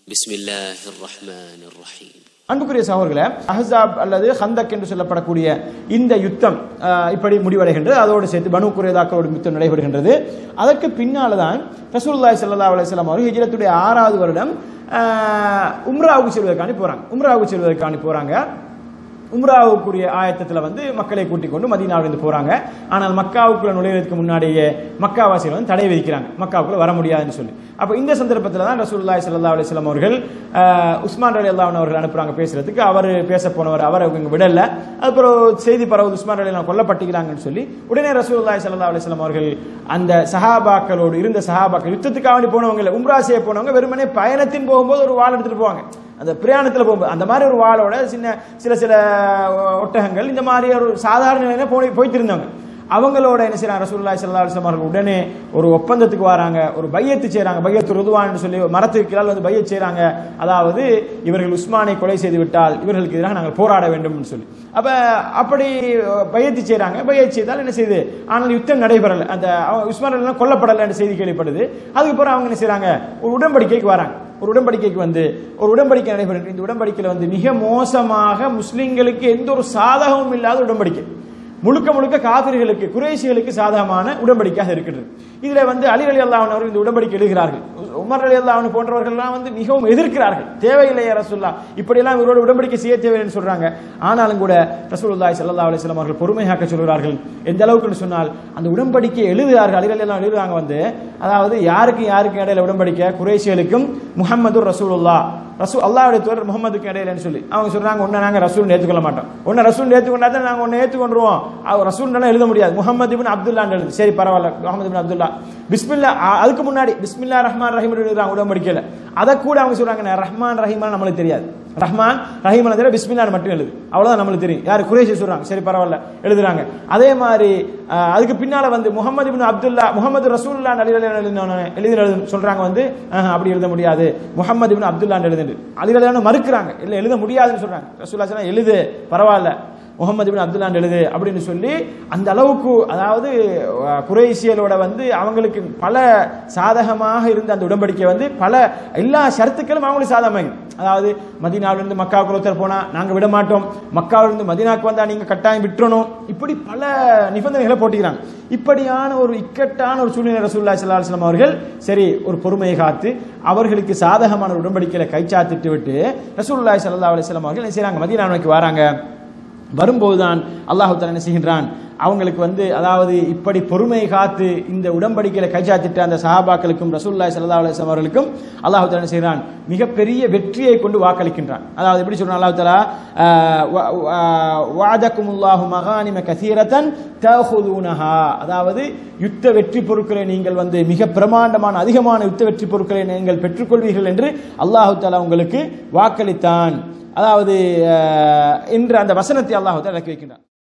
بسم الله الرحمن الرحيم அன்புக்குரிய சகோதரர்களே அஹ்ஸாப் அல்லது ஹந்தக் என்று சொல்லப்படக்கூடிய இந்த யுத்தம் ஆஹ், இப்படி முடிவடைகின்றது அதோடு சேர்த்து பனு குறைதாக்களோட யுத்தம் நடைபெறுகின்றது அதற்கு பின்னால தான் ரசூலுல்லாஹி ஸல்லல்லாஹு அலைஹி வஸல்லம் அவர்கள் ஹிஜ்ரத்துடைய ஆறாவது வருடம் ஆஹ், உம்ராவுக்கு செல்வதற்காண்டி போறாங்க உம்ராவுக்கு செல்வதற்காண்டி போறாங்க உம்ராவுக்குரிய ஆயத்தத்தில் வந்து மக்களை கூட்டிக் கொண்டு மதீனாவிலிருந்து போறாங்க ஆனால் மக்காவுக்குள்ள நுழைவதற்கு முன்னாடியே மக்காவாசிகள் வந்து தடை விதிக்கிறாங்க மக்காவுக்குள்ள வர முடியாதுன்னு சொல்லி அப்ப இந்த சந்தர்ப்பத்தில் தான் ரசூலுல்லாஹி ஸல்லல்லாஹு அலைஹி வஸல்லம் அவர்கள் ஆஹ், உஸ்மான் ரலி அல்லாஹ் அவர்கள் அனுப்புறாங்க பேசுறதுக்கு அவர் பேச போனவர் அவர் அவங்க விடல அப்புறம் செய்தி பரவுது உஸ்மான் ரலி அல்லாஹ் கொல்லப்பட்டுக்கிறாங்கன்னு சொல்லி உடனே ரசூலுல்லாஹி ஸல்லல்லாஹு அலைஹி வஸல்லம் அவர்கள் அந்த சஹாபாக்களோடு இருந்த சஹாபாக்கள் யுத்தத்துக்காக வேண்டி போனவங்க இல்ல, உம்ரா செய்ய போனவங்க வெறுமனே பயணத்தின் போகும்போது ஒரு வாள் எடுத்துட்டு போவாங்க அந்த பிரயாணத்தில் போகும்போது அந்த மாதிரி ஒரு வாளோட சின்ன சில சில ஒட்டகங்கள் இந்த மாதிரி ஒரு சாதாரண நிலையில போய் போயிட்டு இருந்தாங்க அவங்களோட என்ன செய்யறாங்க ரசூலுல்லாஹி ஸல்லல்லாஹு அலைஹி வஸல்லம் அவர்கள் உடனே ஒரு ஒப்பந்தத்துக்கு வராங்க ஒரு பையத்து செய்றாங்க பையத்து ருதுவான்னு சொல்லி மரத்துக்கு கீழால் வந்து பையத் செய்றாங்க அதாவது இவர்கள் உஸ்மானை கொலை செய்து விட்டால் இவர்களுக்கு எதிராக நாங்கள் போராட வேண்டும்னு சொல்லி அப்ப அப்படி பையத்து செய்றாங்க பையத் செய்தால் என்ன செய்யுது ஆனால் யுத்தம் நடைபெறல அந்த அவன் உஸ்மான் எல்லாம் கொல்லப்படலை என்ற செய்தி கேள்விப்படுது அதுக்கப்புறம் அவங்க என்ன செய்றாங்க ஒரு உடன்படிக்கைக்கு வராங்க ஒரு உடன்படிக்கைக்கு வந்து ஒரு உடன்படிக்கை நடைபெறும் இந்த உடன்படிக்கையில் வந்து மிக மோசமாக முஸ்லிம்களுக்கு எந்த ஒரு சாதகமும் இல்லாத உடன்படிக்கை முழுக்க முழுக்க காபிர்களுக்கு குறைசிகளுக்கு சாதகமான உடன்படிக்கையாக இருக்கிறது இதுல வந்து அலி அலி அல்லாஹ் அவர்கள் இந்த உடன்படிக்கை எழுதுகிறார்கள் உமர் அலி அல்லாஹ் போன்றவர்கள்லாம் வந்து மிகவும் எதிர்க்கிறார்கள் தேவையில்லையா ரசூல்லா இப்படியெல்லாம் இவரோட உடன்படிக்கை செய்ய தேவைன்னு சொல்றாங்க ஆனாலும் கூட ரசூலுல்லாஹி ஸல்லல்லாஹு அலைஹி வஸல்லம் அவர்கள் பொறுமையாக்க சொல்கிறார்கள் எந்த அளவுக்குன்னு சொன்னால் அந்த உடன்படிக்கை எழுதுகிறார்கள் அலி அலி அல்லாஹ் எழுதுறாங்க வந்து அதாவது யாருக்கும் யாருக்கும் இடையில உடன்படிக்கை குறைஷிகளுக்கும் முஹம்மது ரசூலுல்லாஹ் ரசூல் அல்லாஹ்வுடைய தூதர் முகமதுக்கு இடையிலன்னு சொல்லி அவங்க சொல்றாங்க ஒன்னு நாங்க ரசூல் ஏற்றுக்கொள்ள மாட்டோம் ஒன்னு ரசூல் ஏற்றுக்கொண்டா தான் நாங்க ஒன்னு ஏற்றுக்கொண்டுருவோம் அவர் ரசூல் எழுத முடியாது முகமது இபின் அப்துல்லா எழுது சரி பரவாயில்ல முகமது இபின் அப்துல்லா பிஸ்மில்லா அ- அதுக்கு முன்னாடி பிஸ்மில்லா ரஹ்மான் ரஹீம் எழுதுறாங்க உடன்படிக்கையில அதை கூட அவங்க சொல்றாங்க நான் ரஹ்மான் ரஹீமா நம்மளுக்கு தெரியாது ரஹ்மான் ரஹீம் தெரியாது பிஸ்மில்லான்னு மட்டும் எழுது அவ்வளவுதான் நம்மளுக்கு தெரியும் யார் குரேஷி சொல்றாங்க சரி பரவாயில்ல எழுதுறாங்க அதே மாதிரி அஹ், அதுக்கு பின்னால வந்து முகமது இபின் அப்துல்லா முகமது ரசூல்லா எழுதி எழுது சொல்றாங்க வந்து ஆஹா, அப்படி எழுத முடியாது முகமது இபின் அப்துல்லா எழுதுன்னு அதில் மறுக்கிறாங்க இல்ல எழுத முடியாதுன்னு சொல்றாங்க ரசூல்லா சொன்னா எழுது பரவாயில்ல முகமது பின் அப்துல்லா எழுது அப்படின்னு சொல்லி அந்த அளவுக்கு அதாவது அஹ், குறைசியலோட வந்து அவங்களுக்கு பல சாதகமாக இருந்த அந்த உடன்படிக்கை வந்து பல எல்லா ஷரத்துக்களும் அவங்களுக்கு சாதகமாக அதாவது மதீனாவிலிருந்து மக்காவுக்கு ஒருத்தர் போனா நாங்க விட மாட்டோம் மக்காவிலிருந்து மதீனாக்கு வந்தா நீங்க கட்டாயம் விட்டுறணும் இப்படி பல நிபந்தனைகளை போட்டிக்கிறாங்க இப்படியான ஒரு இக்கட்டான ஒரு சூழ்நிலை ரசூல்லா ஸல்லல்லாஹு அலைஹி வஸல்லம் அவர்கள் சரி ஒரு பொறுமையை காத்து அவர்களுக்கு சாதகமான ஒரு உடன்படிக்கையில கைச்சாத்திட்டு விட்டு ரசூலுல்லாஹி ஸல்லல்லாஹு அலைஹி வஸல்லம் அவர்கள் என்ன செய்றாங்க மதீனா நோக்கி வராங்க வரும்போதுதான் அல்லாஹு தஆலா என்ன செய்கின்றான் அவங்களுக்கு வந்து அதாவது இப்படி பொறுமை காத்து இந்த உடன்படிக்கையில கைச்சாத்திட்ட அந்த சஹாபாக்களுக்கும் ரசூலுல்லாஹி ஸல்லல்லாஹு அலைஹி வஸல்லம் அவர்களுக்கும் அல்லாஹு தஆலா என்ன செய்கிறான் மிகப்பெரிய வெற்றியை கொண்டு வாக்களிக்கின்றான் அதாவது எப்படி சொல்றான் அல்லாஹு தஆலா வஅதகுமுல்லாஹு மகானிம கஸீரத்தன் தஅஹுதுனஹா அதாவது யுத்த வெற்றி பொருட்களை நீங்கள் வந்து மிக பிரமாண்டமான அதிகமான யுத்த வெற்றி பொருட்களை நீங்கள் பெற்றுக்கொள்வீர்கள் என்று அல்லாஹு தஆலா உங்களுக்கு வாக்களித்தான் அதாவது அஹ், என்ற அந்த வசனத்தை அல்லாஹு தஆலா இறக்கி வைக்கின்றான்